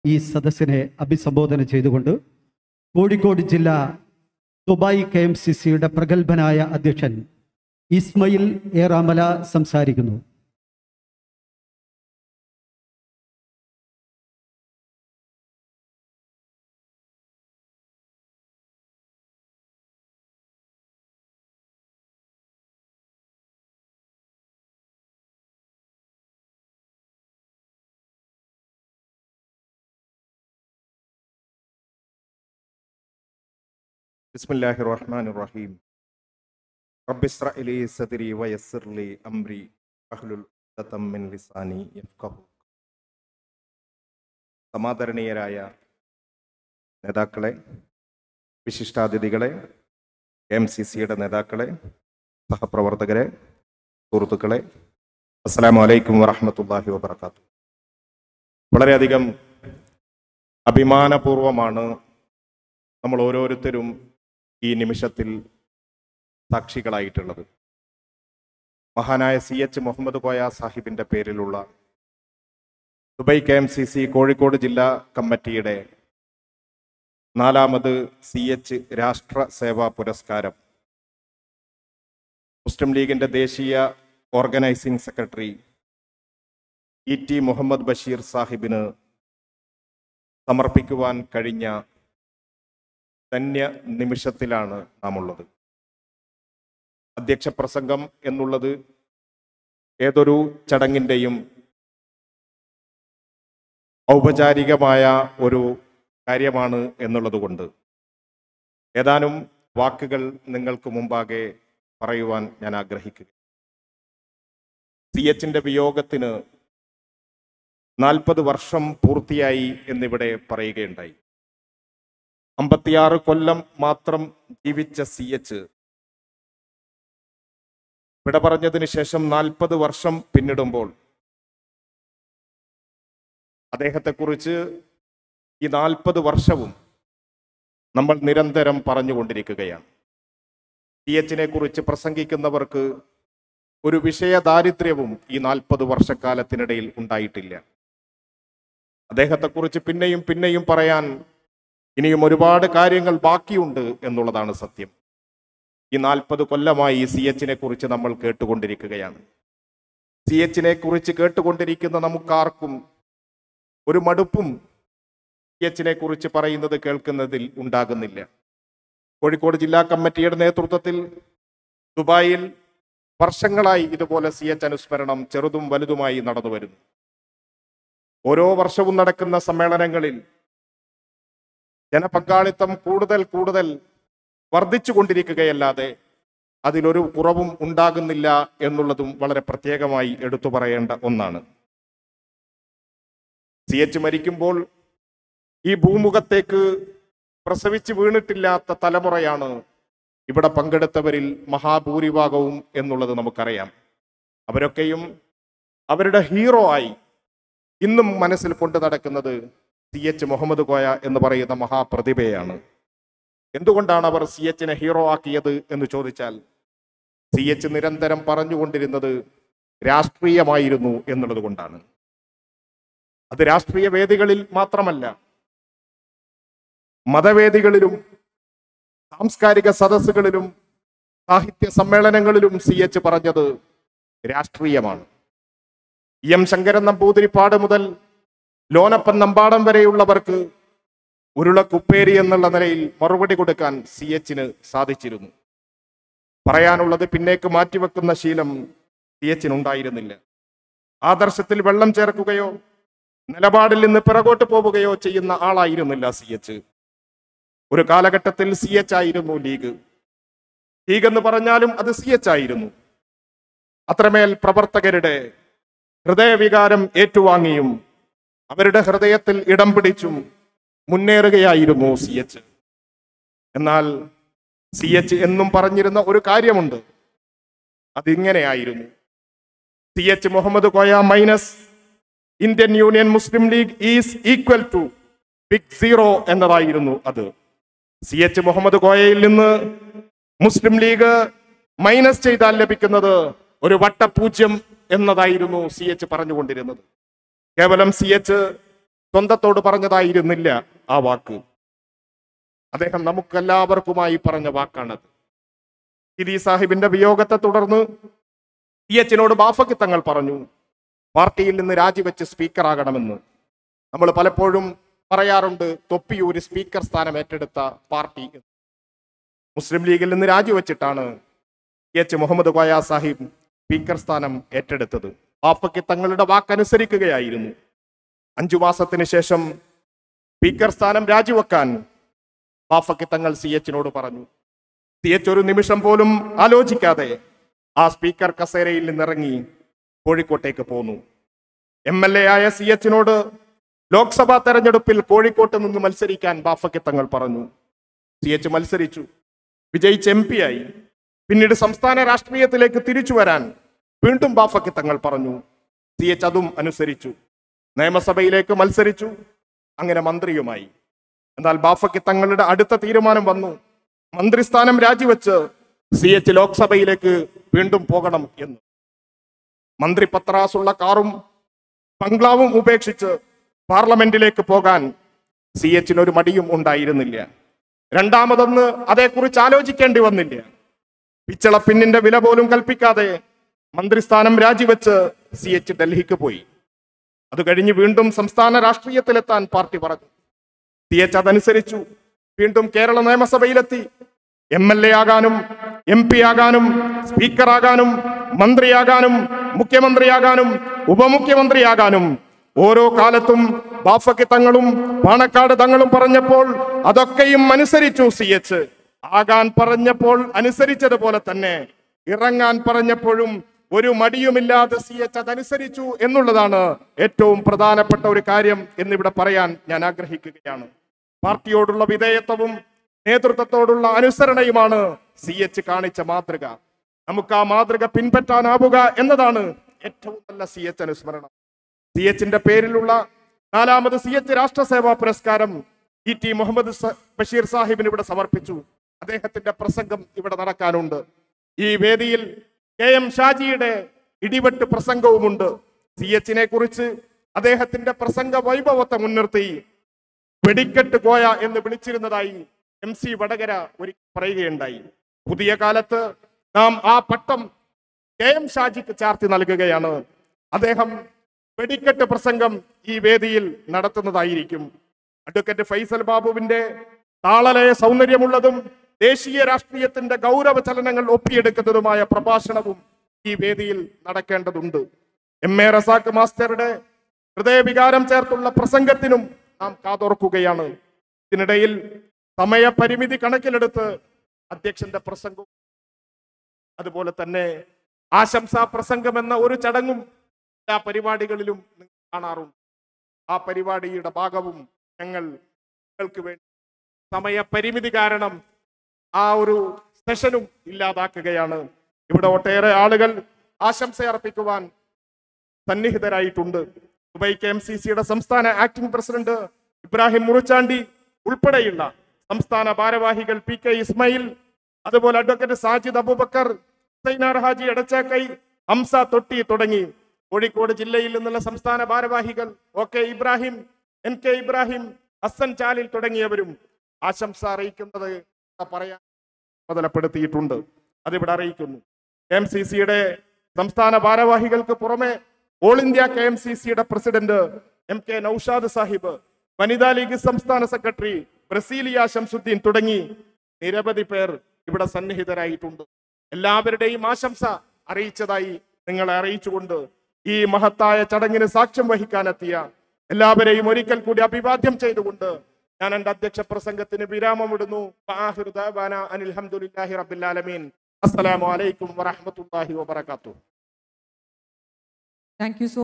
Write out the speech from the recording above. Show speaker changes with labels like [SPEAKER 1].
[SPEAKER 1] ഈ സദസ്സിനെ അഭിസംബോധന ചെയ്തുകൊണ്ട് കോഴിക്കോട് ജില്ല ദുബായ് കെ എം സി സിയുടെ പ്രഗത്ഭനായ അധ്യക്ഷൻ ഇസ്മയിൽ ഏറാമല സംസാരിക്കുന്നു
[SPEAKER 2] بسم الله الرحمن الرحيم رب اشرح لي صدري ويسر لي امري واحلل عقدة من لساني يفقهوا സമാദരണീയരായ നേതാക്കളെ വിശിഷ്ടാതിഥികളെ എം സി സിയുടെ നേതാക്കളെ സഹപ്രവർത്തകരെ സുഹൃത്തുക്കളെ അസ്സലാമു അലൈക്കും വറഹ്മത്തുള്ളാഹി വബർക്കാത്തു വളരെയധികം അഭിമാനപൂർവമാണ് നമ്മൾ ഓരോരുത്തരും ഈ നിമിഷത്തിൽ സാക്ഷികളായിട്ടുള്ളത് മഹാനായ സി എച്ച് മുഹമ്മദ് കോയ സാഹിബിന്റെ പേരിലുള്ള Dubai K M C C Kozhikode ജില്ലാ കമ്മിറ്റിയുടെ നാലാമത് സി എച്ച് രാഷ്ട്ര സേവാ പുരസ്കാരം മുസ്ലിം ലീഗിന്റെ ദേശീയ organising secretary E T Muhammad Basheer സാഹിബിന് സമർപ്പിക്കുവാൻ കഴിഞ്ഞ ധന്യ നിമിഷത്തിലാണ് നാം ഉള്ളത് അധ്യക്ഷ പ്രസംഗം എന്നുള്ളത് ഏതൊരു ചടങ്ങിൻ്റെയും ഔപചാരികമായ ഒരു കാര്യമാണ് എന്നുള്ളത് കൊണ്ട് ഏതാനും വാക്കുകൾ നിങ്ങൾക്ക് മുമ്പാകെ പറയുവാൻ ഞാൻ ആഗ്രഹിക്കുക സി എച്ചിന്റെ വിയോഗത്തിന് നാൽപ്പത് വർഷം പൂർത്തിയായി എന്നിവിടെ പറയുകയുണ്ടായി അമ്പത്തിയാറ് കൊല്ലം മാത്രം ജീവിച്ച സി എച്ച് വിട പറഞ്ഞതിന് ശേഷം നാൽപ്പത് വർഷം പിന്നിടുമ്പോൾ അദ്ദേഹത്തെക്കുറിച്ച് ഈ നാൽപ്പത് വർഷവും നമ്മൾ നിരന്തരം പറഞ്ഞുകൊണ്ടിരിക്കുകയാണ് സി എച്ചിനെ കുറിച്ച് പ്രസംഗിക്കുന്നവർക്ക് ഒരു വിഷയ ദാരിദ്ര്യവും ഈ നാൽപ്പത് വർഷക്കാലത്തിനിടയിൽ ഉണ്ടായിട്ടില്ല അദ്ദേഹത്തെക്കുറിച്ച് പിന്നെയും പിന്നെയും പറയാൻ ഇനിയും ഒരുപാട് കാര്യങ്ങൾ ബാക്കിയുണ്ട് എന്നുള്ളതാണ് സത്യം ഈ നാൽപ്പത് കൊല്ലമായി സി എച്ചിനെ കുറിച്ച് നമ്മൾ കേട്ടുകൊണ്ടിരിക്കുകയാണ് സി എച്ചിനെ കുറിച്ച് കേട്ടുകൊണ്ടിരിക്കുന്ന നമുക്കാർക്കും ഒരു മടുപ്പും സി എച്ചിനെ കുറിച്ച് പറയുന്നത് കേൾക്കുന്നതിൽ ഉണ്ടാകുന്നില്ല കോഴിക്കോട് ജില്ലാ കമ്മിറ്റിയുടെ നേതൃത്വത്തിൽ ദുബായിൽ വർഷങ്ങളായി ഇതുപോലെ സി എച്ച് അനുസ്മരണം ചെറുതും വലുതുമായി നടന്നു വരുന്നു ഓരോ വർഷവും നടക്കുന്ന സമ്മേളനങ്ങളിൽ ജനപങ്കാളിത്തം കൂടുതൽ കൂടുതൽ വർദ്ധിച്ചു കൊണ്ടിരിക്കുകയല്ലാതെ അതിലൊരു കുറവും ഉണ്ടാകുന്നില്ല എന്നുള്ളതും വളരെ പ്രത്യേകമായി എടുത്തു പറയേണ്ട ഒന്നാണ് സി എച്ച് മരിക്കുമ്പോൾ ഈ ഭൂമുഖത്തേക്ക് പ്രസവിച്ച് വീണിട്ടില്ലാത്ത തലമുറയാണ് ഇവിടെ പങ്കെടുത്തവരിൽ മഹാഭൂരിഭാഗവും എന്നുള്ളത് നമുക്കറിയാം അവരൊക്കെയും അവരുടെ ഹീറോ ആയി ഇന്നും മനസ്സിൽ കൊണ്ടു നടക്കുന്നത് സി എച്ച് മുഹമ്മദ് കോയ എന്ന് പറയുന്ന മഹാപ്രതിഭയാണ് എന്തുകൊണ്ടാണ് അവർ സി എച്ചിനെ ഹീറോ ആക്കിയത് എന്ന് ചോദിച്ചാൽ സി എച്ച് നിരന്തരം പറഞ്ഞുകൊണ്ടിരുന്നത് രാഷ്ട്രീയമായിരുന്നു എന്നുള്ളത് കൊണ്ടാണ് അത് രാഷ്ട്രീയ വേദികളിൽ മാത്രമല്ല മതവേദികളിലും സാംസ്കാരിക സദസ്സുകളിലും സാഹിത്യ സമ്മേളനങ്ങളിലും സി എച്ച് പറഞ്ഞത് രാഷ്ട്രീയമാണ് ഇ എം ശങ്കരൻ നമ്പൂതിരിപ്പാട് മുതൽ ലോനപ്പൻ നമ്പാടം വരെയുള്ളവർക്ക് ഉരുളക്കുപ്പേരി എന്നുള്ള നിലയിൽ മറുപടി കൊടുക്കാൻ സി എച്ചിന് സാധിച്ചിരുന്നു പറയാനുള്ളത് പിന്നേക്ക് മാറ്റിവെക്കുന്ന ശീലം സി എച്ചിനുണ്ടായിരുന്നില്ല ആദർശത്തിൽ വെള്ളം ചേർക്കുകയോ നിലപാടിൽ നിന്ന് പിറകോട്ട് പോവുകയോ ചെയ്യുന്ന ആളായിരുന്നില്ല സി എച്ച് ഒരു കാലഘട്ടത്തിൽ സി എച്ച് ആയിരുന്നു ലീഗ് ലീഗ് എന്ന് പറഞ്ഞാലും അത് സി എച്ച് ആയിരുന്നു അത്രമേൽ പ്രവർത്തകരുടെ ഹൃദയവികാരം ഏറ്റുവാങ്ങിയും അവരുടെ ഹൃദയത്തിൽ ഇടം പിടിച്ചും മുന്നേറുകയായിരുന്നു സി എച്ച് എന്നാൽ സി എച്ച് എന്നും പറഞ്ഞിരുന്ന ഒരു കാര്യമുണ്ട് അതിങ്ങനെയായിരുന്നു C H Muhammad Koya minus Indian Union Muslim League is equal to big zero എന്നതായിരുന്നു അത് സി എച്ച് മുഹമ്മദ് കോയയിൽ നിന്ന് മുസ്ലിം ലീഗ് മൈനസ് ചെയ്താൽ ലഭിക്കുന്നത് ഒരു വട്ടപൂജ്യം എന്നതായിരുന്നു സി എച്ച് പറഞ്ഞുകൊണ്ടിരുന്നത് കേവലം സി എച്ച് സ്വന്തത്തോട് പറഞ്ഞതായിരുന്നില്ല ആ വാക്ക് അദ്ദേഹം നമുക്കെല്ലാവർക്കുമായി പറഞ്ഞ വാക്കാണത് ഇരി സാഹിബിന്റെ വിയോഗത്തെ തുടർന്ന് സി എച്ചിനോട് ബാഫയ്ക്ക് തങ്ങൾ പറഞ്ഞു പാർട്ടിയിൽ നിന്ന് രാജിവെച്ച് സ്പീക്കറാകണമെന്ന് നമ്മൾ പലപ്പോഴും പറയാറുണ്ട് തൊപ്പിയൂര് സ്പീക്കർ സ്ഥാനം ഏറ്റെടുത്ത പാർട്ടി എന്ന്. മുസ്ലിം ലീഗിൽ നിന്ന് രാജിവെച്ചിട്ടാണ് C H Muhammad Koya Sahib speaker സ്ഥാനം ഏറ്റെടുത്തത് ബാഫയ്ക്ക് തങ്ങളുടെ വാക്കനുസരിക്കുകയായിരുന്നു അഞ്ചു മാസത്തിന് ശേഷം സ്പീക്കർ സ്ഥാനം രാജിവെക്കാൻ ബാഫയ്ക്ക് തങ്ങൾ സി എച്ചിനോട് പറഞ്ഞു സി എച്ച് ഒരു നിമിഷം പോലും ആലോചിക്കാതെ ആ സ്പീക്കർ കസേരയിൽ നിന്നിറങ്ങി കോഴിക്കോട്ടേക്ക് പോന്നു എം എൽ എ ആയ സി എച്ചിനോട് ലോക്സഭാ തെരഞ്ഞെടുപ്പിൽ കോഴിക്കോട്ട് നിന്ന് മത്സരിക്കാൻ ബാഫയ്ക്ക് തങ്ങൾ പറഞ്ഞു സി എച്ച് മത്സരിച്ചു വിജയിച്ച് എം പി ആയി പിന്നീട് സംസ്ഥാന രാഷ്ട്രീയത്തിലേക്ക് തിരിച്ചു വരാൻ വീണ്ടും ബാഫയ്ക്ക് തങ്ങൾ പറഞ്ഞു സി എച്ച് അതും അനുസരിച്ചു നിയമസഭയിലേക്ക് മത്സരിച്ചു അങ്ങനെ മന്ത്രിയുമായി എന്നാൽ ബാഫയ്ക്ക് തങ്ങളുടെ അടുത്ത തീരുമാനം വന്നു മന്ത്രിസ്ഥാനം രാജിവെച്ച് സി എച്ച് ലോക്സഭയിലേക്ക് വീണ്ടും പോകണം എന്ന് മന്ത്രി പത്രാസുള്ള കാറും ബംഗ്ലാവും ഉപേക്ഷിച്ച് പാർലമെന്റിലേക്ക് പോകാൻ സി എച്ചിന് ഒരു മടിയും ഉണ്ടായിരുന്നില്ല രണ്ടാമതൊന്ന് അതേക്കുറിച്ച് ആലോചിക്കേണ്ടി വന്നില്ല പിച്ചളപ്പിന്നിന്റെ വില പോലും കൽപ്പിക്കാതെ മന്ത്രിസ്ഥാനം രാജിവെച്ച് സി എച്ച് ഡൽഹിക്ക് പോയി അത് കഴിഞ്ഞ് വീണ്ടും സംസ്ഥാന രാഷ്ട്രീയത്തിലെത്താൻ പാർട്ടി പറഞ്ഞു സി എച്ച് അതനുസരിച്ചു വീണ്ടും കേരള നിയമസഭയിലെത്തി എം എൽ എ ആകാനും എം പി ആകാനും സ്പീക്കറാകാനും മന്ത്രിയാകാനും മുഖ്യമന്ത്രിയാകാനും ഉപമുഖ്യമന്ത്രിയാകാനും ഓരോ കാലത്തും ബാഫയ്ക്ക് തങ്ങളും പാണക്കാട് തങ്ങളും പറഞ്ഞപ്പോൾ അതൊക്കെയും അനുസരിച്ചു സി എച്ച് ആകാൻ പറഞ്ഞപ്പോൾ അനുസരിച്ചതുപോലെ തന്നെ ഇറങ്ങാൻ പറഞ്ഞപ്പോഴും ഒരു മടിയുമില്ലാതെ സി എച്ച് അതനുസരിച്ചു എന്നുള്ളതാണ് ഏറ്റവും പ്രധാനപ്പെട്ട ഒരു കാര്യം എന്നിവിടെ പറയാൻ ഞാൻ ആഗ്രഹിക്കുകയാണ് പാർട്ടിയോടുള്ള വിധേയത്വവും നേതൃത്വത്തോടുള്ള അനുസരണയുമാണ് സി എച്ച് കാണിച്ച മാതൃക നമുക്ക് ആ മാതൃക പിൻപറ്റാനാവുക എന്നതാണ് ഏറ്റവും നല്ല സി എച്ച് അനുസ്മരണം സി എച്ചിന്റെ പേരിലുള്ള നാലാമത് സി എച്ച് രാഷ്ട്രസേവാ പുരസ്കാരം ഇ ടി മുഹമ്മദ് സ- ബഷീർ സാഹിബിന് ഇവിടെ സമർപ്പിച്ചു അദ്ദേഹത്തിന്റെ പ്രസംഗം ഇവിടെ നടക്കാനുണ്ട് ഈ വേദിയിൽ കെ എം ഷാജിയുടെ ഇടിവെട്ട് പ്രസംഗവുമുണ്ട് സി എച്ചിനെ കുറിച്ച് അദ്ദേഹത്തിന്റെ പ്രസംഗ വൈഭവത്തെ മുൻനിർത്തി വെടിക്കെട്ട് കോയ എന്ന് വിളിച്ചിരുന്നതായി എം സി വടകര ഒരു പറയുകയുണ്ടായി പുതിയ കാലത്ത് നാം ആ പട്ടം കെ എം ഷാജിക്ക് ചാർത്തി നൽകുകയാണ് അദ്ദേഹം വെടിക്കെട്ട് പ്രസംഗം ഈ വേദിയിൽ നടത്തുന്നതായിരിക്കും അഡ്വക്കേറ്റ് ഫൈസൽ ബാബുവിന്റെ താളലയ സൗന്ദര്യമുള്ളതും ദേശീയ രാഷ്ട്രീയത്തിന്റെ ഗൗരവ ചലനങ്ങൾ ഒപ്പിയെടുക്കുന്നതുമായ പ്രഭാഷണവും ഈ വേദിയിൽ നടക്കേണ്ടതുണ്ട് എം എ റസാഖ് മാസ്റ്ററുടെ ഹൃദയവികാരം ചേർത്തുള്ള പ്രസംഗത്തിനും നാം കാതോർക്കുകയാണ് ഇതിനിടയിൽ സമയപരിമിതി കണക്കിലെടുത്ത് അധ്യക്ഷന്റെ പ്രസംഗവും അതുപോലെ തന്നെ ആശംസാ പ്രസംഗം എന്ന ഒരു ചടങ്ങും എല്ലാ പരിപാടികളിലും നിങ്ങൾ കാണാറുണ്ട് ആ പരിപാടിയുടെ ഭാഗവും ഞങ്ങൾ നിങ്ങൾക്ക് വേണ്ടി സമയപരിമിതി കാരണം ആ ഒരു സെഷനും ഇല്ലാതാക്കുകയാണ് ഇവിടെ ഒട്ടേറെ ആളുകൾ ആശംസ അർപ്പിക്കുവാൻ സന്നിഹിതരായിട്ടുണ്ട് ദുബൈ കെ എം സി സിയുടെ സംസ്ഥാന ആക്ടിംഗ് പ്രസിഡന്റ് ഇബ്രാഹിം മുറിച്ചാണ്ടി ഉൾപ്പെടെയുള്ള സംസ്ഥാന ഭാരവാഹികൾ പി കെ ഇസ്മായിൽ അതുപോലെ അഡ്വക്കേറ്റ് സാജിദ് അബൂബക്കർ ഹുസൈനാർ ഹാജി എടച്ചാക്കൈ ഹംസ തൊട്ടി തുടങ്ങി കോഴിക്കോട് ജില്ലയിൽ നിന്നുള്ള സംസ്ഥാന ഭാരവാഹികൾ O K Ibrahim N K Ibrahim Hassan Chalil തുടങ്ങിയവരും ആശംസ അറിയിക്കുന്നത് പറയാൻ ചുമതലപ്പെടുത്തിയിട്ടുണ്ട് അതിവിടെ അറിയിക്കുന്നു കെ എം സി സിയുടെ സംസ്ഥാന ഭാരവാഹികൾക്ക് പുറമെ all India K M C സിയുടെ president M K Noushad Sahib Vanitha League സംസ്ഥാന സെക്രട്ടറി ബ്രസീലിയ ശംസുദ്ദീൻ തുടങ്ങി നിരവധി പേർ ഇവിടെ സന്നിഹിതരായിട്ടുണ്ട് എല്ലാവരുടെയും ആശംസ അറിയിച്ചതായി നിങ്ങളെ അറിയിച്ചുകൊണ്ട് ഈ മഹത്തായ ചടങ്ങിന് സാക്ഷ്യം വഹിക്കാനെത്തിയ എല്ലാവരെയും ഒരിക്കൽ കൂടി അഭിവാദ്യം ചെയ്തുകൊണ്ട് ഞാൻ എന്റെ അധ്യക്ഷ പ്രസംഗത്തിന് വിരാമമിടുന്നു ആഖിറു ദഅവാന അനിൽ ഹംദുലില്ലാഹി റബ്ബിൽ ആലമീൻ അസ്സലാമു അലൈക്കും വറഹ്മത്തുള്ളാഹി വബറകാതുഹു
[SPEAKER 3] Thank you so